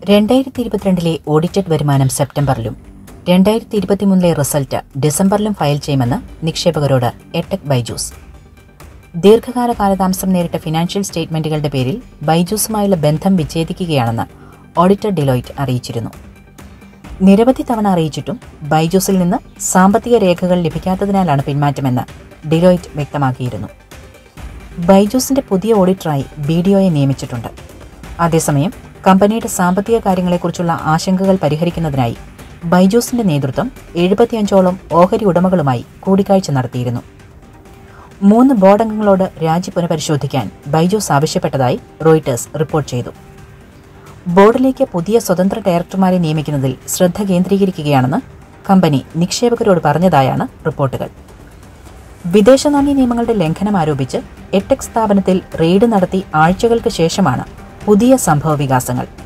രണ്ടായിരത്തി ഇരുപത്തിരണ്ടിലെ ഓഡിറ്റഡ് വരുമാനം സെപ്റ്റംബറിലും രണ്ടായിരത്തി ഇരുപത്തിമൂന്നിലെ റിസൾട്ട് ഡിസംബറിലും ഫയൽ ചെയ്യുമെന്ന് നിക്ഷേപകരോട് എടെക് ബൈജൂസ് ദീർഘകാല കാലതാമസം നേരിട്ട ഫിനാൻഷ്യൽ സ്റ്റേറ്റ്മെന്റുകളുടെ പേരിൽ ബൈജൂസുമായുള്ള ബന്ധം വിച്ഛേദിക്കുകയാണെന്ന് ഓഡിറ്റർ ഡിലോയിറ്റ് അറിയിച്ചിരുന്നു നിരവധി തവണ അറിയിച്ചിട്ടും ബൈജൂസിൽ നിന്ന് സാമ്പത്തിക രേഖകൾ ലഭിക്കാത്തതിനാലാണ് പിന്മാറ്റമെന്ന് ഡിലോയിറ്റ് വ്യക്തമാക്കിയിരുന്നു ബൈജൂസിന്റെ പുതിയ ഓഡിറ്ററായി ബി ഡി ഒയെ നിയമിച്ചിട്ടുണ്ട് അതേസമയം കമ്പനിയുടെ സാമ്പത്തിക കാര്യങ്ങളെക്കുറിച്ചുള്ള ആശങ്കകൾ പരിഹരിക്കുന്നതിനായി ബൈജൂസിന്റെ നേതൃത്വം എഴുപത്തിയഞ്ചോളം ഓഹരി ഉടമകളുമായി കൂടിക്കാഴ്ച നടത്തിയിരുന്നു മൂന്ന് ബോർഡ് അംഗങ്ങളോട് രാജി പുനഃപരിശോധിക്കാൻ ബൈജൂസ് ആവശ്യപ്പെട്ടതായി റോയിട്ടേഴ്സ് റിപ്പോർട്ട് ചെയ്തു ബോർഡിലേക്ക് പുതിയ സ്വതന്ത്ര ഡയറക്ടർമാരെ നിയമിക്കുന്നതിൽ ശ്രദ്ധ കേന്ദ്രീകരിക്കുകയാണെന്ന് കമ്പനി നിക്ഷേപകരോട് പറഞ്ഞതായാണ് റിപ്പോർട്ടുകൾ വിദേശ നാണ്യ നിയമങ്ങളുടെ ലംഘനം ആരോപിച്ച് എട്ടെക് സ്ഥാപനത്തിൽ റെയ്ഡ് നടത്തി ആഴ്ചകൾക്ക് ശേഷമാണ് പുതിയ സംഭവ വികാസങ്ങൾ